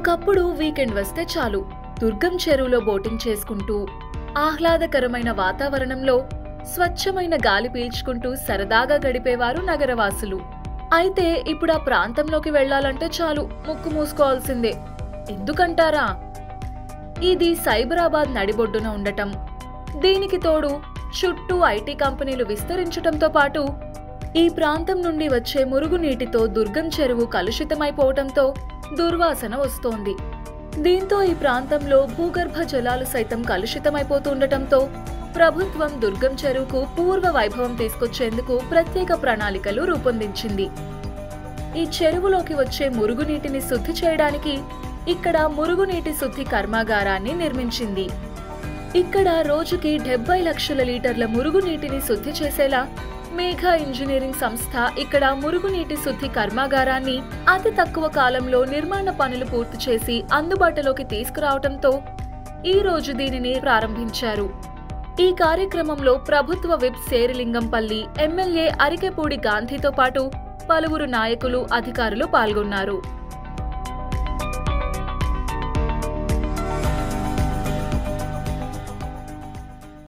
ఒకప్పుడు వీకెండ్ వస్తే చాలు దుర్గం చెరువులో బోటింగ్ చేసుకుంటూ ఆహ్లాదకరమైన వాతావరణంలో స్వచ్ఛమైన గాలి పీల్చుకుంటూ సరదాగా గడిపేవారు నగరవాసులు అయితే ఇప్పుడు ఆ ప్రాంతంలోకి వెళ్ళాలంటే చాలు ముక్కు మూసుకోవాల్సిందే ఎందుకంటారా ఇది సైబరాబాద్ నడిబొడ్డున ఉండటం దీనికి తోడు చుట్టూ ఐటీ కంపెనీలు విస్తరించటంతో పాటు ఈ ప్రాంతం నుండి వచ్చే మురుగునీటితో దుర్గం చెరువు కలుషితమైపోవటంతో దుర్వాసన వస్తోంది దీంతో ఈ ప్రాంతంలో భూగర్భ జలాలు సైతం కలుషితమైపోతుండటంతో ప్రభుత్వం దుర్గం చెరువుకు పూర్వ వైభవం తీసుకొచ్చేందుకు ప్రత్యేక ప్రణాళికలు రూపొందించింది ఈ చెరువులోకి వచ్చే మురుగునీటిని శుద్ధి చేయడానికి ఇక్కడ మురుగునీటి శుద్ధి కర్మాగారాన్ని నిర్మించింది ఇక్కడ రోజుకి డెబ్బై లక్షల లీటర్ల మురుగునీటిని శుద్ధి చేసేలా మేఘ ఇంజనీరింగ్ సంస్థ ఇక్కడ మురుగునీటి శుద్ధి కర్మాగారాన్ని అతి తక్కువ కాలంలో నిర్మాణ పనులు పూర్తి చేసి అందుబాటులోకి తీసుకురావడంతో ఈ రోజు దీనిని ప్రారంభించారు ఈ కార్యక్రమంలో ప్రభుత్వ విప్ శేరిలింగంపల్లి ఎమ్మెల్యే అరికెపూడి గాంధీతో పాటు పలువురు నాయకులు అధికారులు పాల్గొన్నారు